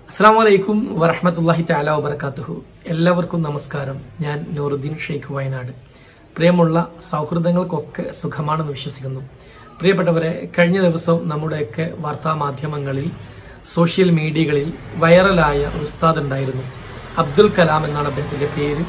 അസ്സാം വലൈക്കും വറഹമത്തല്ലാഹി താല വബർക്കാത്തുഹു എല്ലാവർക്കും നമസ്കാരം ഞാൻ നൂറുദ്ദീൻ ഷെയ്ഖ് വയനാട് പ്രിയമുള്ള സൗഹൃദങ്ങൾക്കൊക്കെ സുഖമാണെന്ന് വിശ്വസിക്കുന്നു പ്രിയപ്പെട്ടവരെ കഴിഞ്ഞ ദിവസം നമ്മുടെയൊക്കെ വാർത്താ മാധ്യമങ്ങളിൽ സോഷ്യൽ മീഡിയകളിൽ വൈറലായ ഒരു ഉസ്താദ് ഉണ്ടായിരുന്നു അബ്ദുൽ കലാം എന്നാണ് അദ്ദേഹത്തിന്റെ പേര്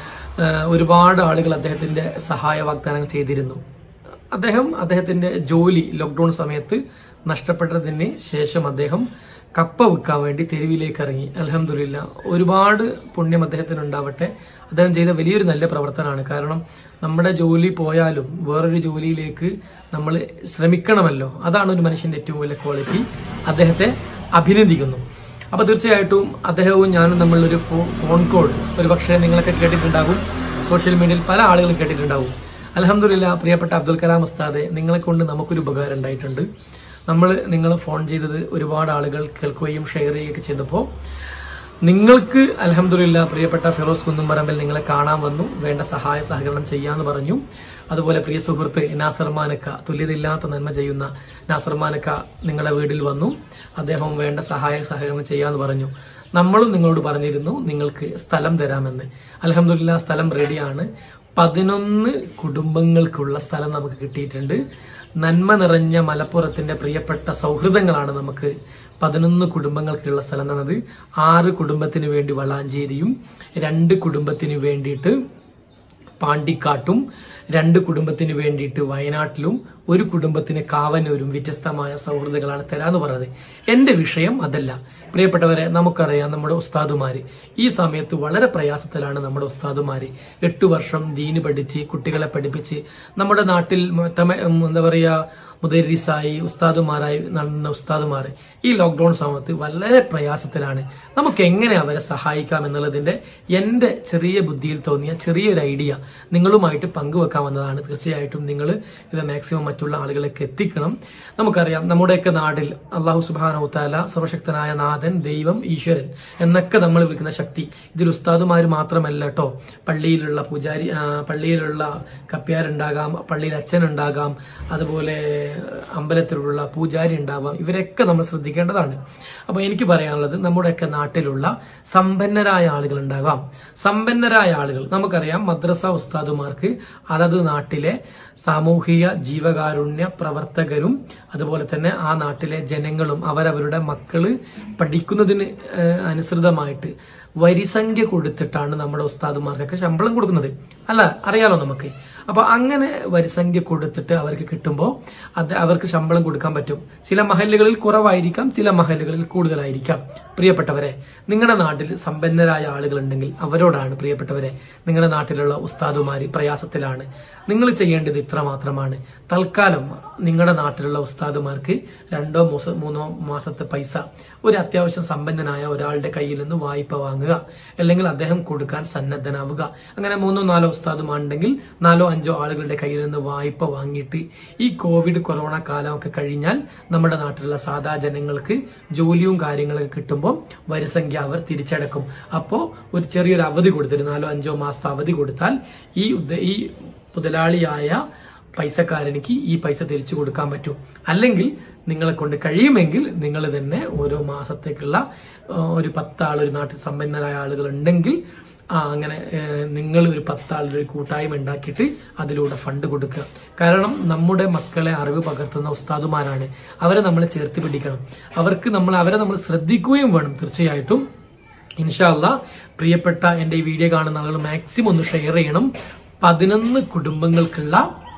ഏഹ് ഒരുപാട് ആളുകൾ അദ്ദേഹത്തിന്റെ സഹായ വാഗ്ദാനങ്ങൾ ചെയ്തിരുന്നു അദ്ദേഹം അദ്ദേഹത്തിന്റെ ജോലി ലോക്ക്ഡൌൺ സമയത്ത് നഷ്ടപ്പെട്ടതിന് ശേഷം അദ്ദേഹം കപ്പ വിൽക്കാൻ വേണ്ടി തെരുവിലേക്ക് ഇറങ്ങി അലഹമില്ല ഒരുപാട് പുണ്യം അദ്ദേഹത്തിന് ഉണ്ടാവട്ടെ അദ്ദേഹം ചെയ്ത വലിയൊരു നല്ല പ്രവർത്തനമാണ് കാരണം നമ്മുടെ ജോലി പോയാലും വേറൊരു ജോലിയിലേക്ക് നമ്മൾ ശ്രമിക്കണമല്ലോ അതാണ് ഒരു മനുഷ്യന്റെ ഏറ്റവും വലിയ ക്വാളിറ്റി അദ്ദേഹത്തെ അഭിനന്ദിക്കുന്നു അപ്പൊ തീർച്ചയായിട്ടും അദ്ദേഹവും ഞാനും തമ്മിലൊരു ഫോ- ഫോൺ കോൾ ഒരു പക്ഷേ നിങ്ങളൊക്കെ കേട്ടിട്ടുണ്ടാകും സോഷ്യൽ മീഡിയയിൽ പല ആളുകളും കേട്ടിട്ടുണ്ടാവും അലഹമില്ല പ്രിയപ്പെട്ട അബ്ദുൽ കലാം ഉസ്താദെ നിങ്ങളെ കൊണ്ട് നമുക്കൊരു ഉപകാരം ഉണ്ടായിട്ടുണ്ട് നമ്മൾ നിങ്ങൾ ഫോൺ ചെയ്തത് ഒരുപാട് ആളുകൾ കേൾക്കുകയും ഷെയർ ചെയ്യുകയൊക്കെ ചെയ്തപ്പോൾ നിങ്ങൾക്ക് അലഹമില്ല പ്രിയപ്പെട്ട ഫിറോസ് കുന്നുംപറമ്പിൽ നിങ്ങളെ കാണാൻ വന്നു വേണ്ട സഹായ സഹകരണം ചെയ്യാന്ന് പറഞ്ഞു അതുപോലെ പ്രിയ സുഹൃത്ത് നാസർ മാനക്ക തുല്യതയില്ലാത്ത നന്മ ചെയ്യുന്ന നാസർ മാനക്ക നിങ്ങളെ വീട്ടിൽ വന്നു അദ്ദേഹം വേണ്ട സഹായ സഹകരണം ചെയ്യാന്ന് പറഞ്ഞു നമ്മളും നിങ്ങളോട് പറഞ്ഞിരുന്നു നിങ്ങൾക്ക് സ്ഥലം തരാമെന്ന് അലഹമില്ല സ്ഥലം റെഡിയാണ് പതിനൊന്ന് കുടുംബങ്ങൾക്കുള്ള സ്ഥലം നമുക്ക് കിട്ടിയിട്ടുണ്ട് നന്മ നിറഞ്ഞ മലപ്പുറത്തിന്റെ പ്രിയപ്പെട്ട സൗഹൃദങ്ങളാണ് നമുക്ക് പതിനൊന്ന് കുടുംബങ്ങൾക്കുള്ള സ്ഥലം തന്നത് ആറ് കുടുംബത്തിന് വേണ്ടി വളാഞ്ചേരിയും രണ്ട് കുടുംബത്തിന് വേണ്ടിയിട്ട് പാണ്ടിക്കാട്ടും രണ്ട് കുടുംബത്തിന് വേണ്ടിയിട്ട് വയനാട്ടിലും ഒരു കുടുംബത്തിന് കാവനൂരും വ്യത്യസ്തമായ സൗഹൃദങ്ങളാണ് തരാന്ന് പറഞ്ഞത് എന്റെ വിഷയം അതല്ല പ്രിയപ്പെട്ടവരെ നമുക്കറിയാം നമ്മുടെ ഉസ്താദുമാര് ഈ സമയത്ത് വളരെ പ്രയാസത്തിലാണ് നമ്മുടെ ഉസ്താദുമാര് എട്ടു വർഷം ദീന് പഠിച്ച് കുട്ടികളെ പഠിപ്പിച്ച് നമ്മുടെ നാട്ടിൽ മുത്തമ- ഉം, എന്താ പറയാ മുദരിസായി ഉസ്താദുമാരായി നടന്ന ഉസ്താദുമാർ ഈ ലോക്ക്ഡൌൺ സമയത്ത് വളരെ പ്രയാസത്തിലാണ് നമുക്ക് എങ്ങനെ അവരെ സഹായിക്കാം എന്നുള്ളതിന്റെ എന്റെ ചെറിയ ബുദ്ധിയിൽ തോന്നിയ ചെറിയൊരു ഐഡിയ നിങ്ങളുമായിട്ട് പങ്കുവെക്കാമെന്നതാണ് തീർച്ചയായിട്ടും നിങ്ങൾ ഇത് മാക്സിമം മറ്റുള്ള ആളുകളിലേക്ക് എത്തിക്കണം നമുക്കറിയാം നമ്മുടെയൊക്കെ നാട്ടിൽ അള്ളാഹു സുബാനൌത്താല സർവശക്തനായ നാഥൻ ദൈവം ഈശ്വരൻ എന്നൊക്കെ നമ്മൾ വിളിക്കുന്ന ശക്തി ഇതിൽ ഉസ്താദുമാർ മാത്രമല്ല കേട്ടോ പള്ളിയിലുള്ള പൂജാരി ആ, പള്ളിയിലുള്ള കപ്പ്യാരുണ്ടാകാം പള്ളിയിൽ അച്ഛൻ ഉണ്ടാകാം അതുപോലെ അമ്പലത്തിലുള്ള പൂജാരി ഉണ്ടാവാം ഇവരൊക്കെ നമ്മൾ ശ്രദ്ധിക്കേണ്ടതാണ് അപ്പൊ എനിക്ക് പറയാനുള്ളത് നമ്മുടെയൊക്കെ നാട്ടിലുള്ള സമ്പന്നരായ ആളുകൾ ഉണ്ടാകാം സമ്പന്നരായ ആളുകൾ നമുക്കറിയാം മദ്രസ ഉസ്താദുമാർക്ക് അതത് നാട്ടിലെ സാമൂഹിക ജീവകാരുണ്യ പ്രവർത്തകരും അതുപോലെ തന്നെ ആ നാട്ടിലെ ജനങ്ങളും അവരവരുടെ മക്കള് പഠിക്കുന്നതിന് ഏഹ്, അനുസൃതമായിട്ട് വരിസംഖ്യ കൊടുത്തിട്ടാണ് നമ്മുടെ ഉസ്താദുമാർക്കൊക്കെ ശമ്പളം കൊടുക്കുന്നത് അല്ല അറിയാലോ നമുക്ക് അപ്പൊ അങ്ങനെ വരിസംഖ്യ കൊടുത്തിട്ട് അവർക്ക് കിട്ടുമ്പോൾ അത് അവർക്ക് ശമ്പളം കൊടുക്കാൻ പറ്റും ചില മഹല്ലുകളിൽ കുറവായിരിക്കാം ചില മഹല്ലുകളിൽ കൂടുതലായിരിക്കാം പ്രിയപ്പെട്ടവരെ നിങ്ങളുടെ നാട്ടിൽ സമ്പന്നരായ ആളുകൾ ഉണ്ടെങ്കിൽ അവരോടാണ് പ്രിയപ്പെട്ടവരെ നിങ്ങളുടെ നാട്ടിലുള്ള ഉസ്താദുമാര് പ്രയാസത്തിലാണ് നിങ്ങൾ ചെയ്യേണ്ടത് ഇത്ര മാത്രമാണ് തൽക്കാലം നിങ്ങളുടെ നാട്ടിലുള്ള ഉസ്താദുമാർക്ക് രണ്ടോ മൂസ- മൂന്നോ മാസത്തെ പൈസ ഒരു അത്യാവശ്യം സമ്പന്നനായ ഒരാളുടെ കയ്യിൽ നിന്ന് വായ്പ വാങ്ങുക അല്ലെങ്കിൽ അദ്ദേഹം കൊടുക്കാൻ സന്നദ്ധനാവുക അങ്ങനെ മൂന്നോ നാലോ ഉസ്താദുമാരുണ്ടെങ്കിൽ നാലോ അഞ്ചോ ആളുകളുടെ കയ്യിൽ നിന്ന് വായ്പ വാങ്ങിയിട്ട് ഈ കോവിഡ് കൊറോണ കാലമൊക്കെ കഴിഞ്ഞാൽ നമ്മുടെ നാട്ടിലുള്ള സാധാ ജനങ്ങൾക്ക് ജോലിയും കാര്യങ്ങളൊക്കെ കിട്ടുമ്പോൾ വരിസംഖ്യ അവർ തിരിച്ചടക്കും അപ്പോൾ ഒരു ചെറിയൊരു അവധി കൊടുത്തിട്ട് നാലോ അഞ്ചോ മാസത്തെ അവധി കൊടുത്താൽ ഈ ഉദ്ദ- ഈ മുതലാളിയായ പൈസക്കാരനിക്ക് ഈ പൈസ തിരിച്ചു കൊടുക്കാൻ പറ്റും അല്ലെങ്കിൽ നിങ്ങളെ കൊണ്ട് കഴിയുമെങ്കിൽ നിങ്ങൾ തന്നെ ഓരോ മാസത്തേക്കുള്ള ആ, ഒരു പത്താൾ ഒരു നാട്ടിൽ സമ്പന്നരായ ആളുകൾ ഉണ്ടെങ്കിൽ ആ അങ്ങനെ നിങ്ങൾ ഒരു പത്താളുടെ ഒരു കൂട്ടായ്മ ഉണ്ടാക്കിയിട്ട് അതിലൂടെ ഫണ്ട് കൊടുക്കുക കാരണം നമ്മുടെ മക്കളെ അറിവ് പകർത്തുന്ന ഉസ്താദുമാരാണ് അവരെ നമ്മൾ ചേർത്ത് പിടിക്കണം അവർക്ക് നമ്മൾ അവരെ നമ്മൾ ശ്രദ്ധിക്കുകയും വേണം തീർച്ചയായിട്ടും ഇൻഷാല്ല പ്രിയപ്പെട്ട എന്റെ ഈ വീഡിയോ കാണുന്ന ആളുകൾ മാക്സിമം ഒന്ന് ഷെയർ ചെയ്യണം പതിനൊന്ന് കുടുംബങ്ങൾക്കുള്ള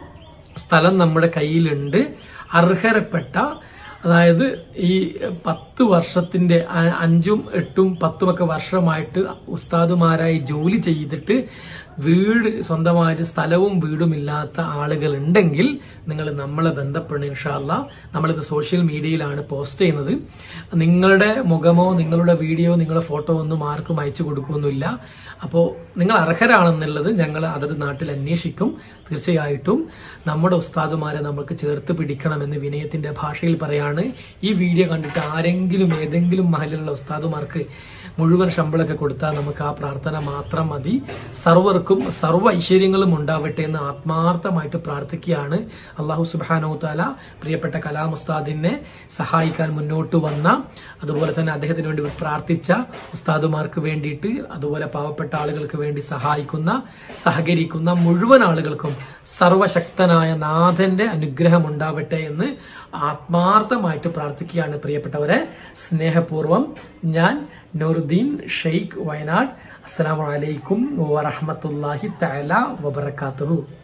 സ്ഥലം നമ്മുടെ കയ്യിലുണ്ട് അർഹരപ്പെട്ട അതായത് ഈ പത്ത് വർഷത്തിന്റെ അ- അഞ്ചും എട്ടും പത്തുമൊക്കെ വർഷമായിട്ട് ഉസ്താദുമാരായി ജോലി ചെയ്തിട്ട് വീട് സ്വന്തമായിട്ട് സ്ഥലവും വീടും ഇല്ലാത്ത ആളുകൾ ഉണ്ടെങ്കിൽ നിങ്ങൾ നമ്മളെ ബന്ധപ്പെടണം ഇൻഷാല്ല നമ്മളിത് സോഷ്യൽ മീഡിയയിലാണ് പോസ്റ്റ് ചെയ്യുന്നത് നിങ്ങളുടെ മുഖമോ നിങ്ങളുടെ വീഡിയോ നിങ്ങളുടെ ഫോട്ടോ ഒന്നും ആർക്കും അയച്ചു കൊടുക്കുകയൊന്നുമില്ല അപ്പോൾ നിങ്ങൾ അർഹരാണെന്നുള്ളത് ഞങ്ങൾ അതത് നാട്ടിൽ അന്വേഷിക്കും തീർച്ചയായിട്ടും നമ്മുടെ ഉസ്താദുമാരെ നമുക്ക് ചേർത്ത് പിടിക്കണമെന്ന് വിനയത്തിന്റെ ഭാഷയിൽ പറയാണ് ഈ വീഡിയോ കണ്ടിട്ട് ആരെങ്കിലും ഏതെങ്കിലും മഹലിലുള്ള ഉസ്താദുമാർക്ക് മുഴുവൻ ശമ്പളമൊക്കെ കൊടുത്താൽ നമുക്ക് ആ പ്രാർത്ഥന മാത്രം മതി സർവർക്കും സർവ്വ ഐശ്വര്യങ്ങളും ഉണ്ടാവട്ടെ എന്ന് ആത്മാർത്ഥമായിട്ട് പ്രാർത്ഥിക്കുകയാണ് അള്ളാഹു സുബാനോ താല പ്രിയപ്പെട്ട കലാം ഉസ്താദിനെ സഹായിക്കാൻ മുന്നോട്ട് വന്ന അതുപോലെ തന്നെ അദ്ദേഹത്തിന് വേണ്ടി പ്രാർത്ഥിച്ച ഉസ്താദുമാർക്ക് വേണ്ടിയിട്ട് അതുപോലെ പാവപ്പെട്ട ആളുകൾക്ക് വേണ്ടി സഹായിക്കുന്ന സഹകരിക്കുന്ന മുഴുവൻ ആളുകൾക്കും സർവശക്തനായ നാഥന്റെ അനുഗ്രഹം ഉണ്ടാവട്ടെ എന്ന് ആത്മാർത്ഥമായിട്ട് പ്രാർത്ഥിക്കുകയാണ് പ്രിയപ്പെട്ടവരെ സ്നേഹപൂർവം ഞാൻ നൂറുദ്ദീൻ ഷെയ്ഖ് വയനാട് അസ്സലാമു അലൈക്കും വറഹമത്തല്ലാഹി തആല വബറകാതുഹു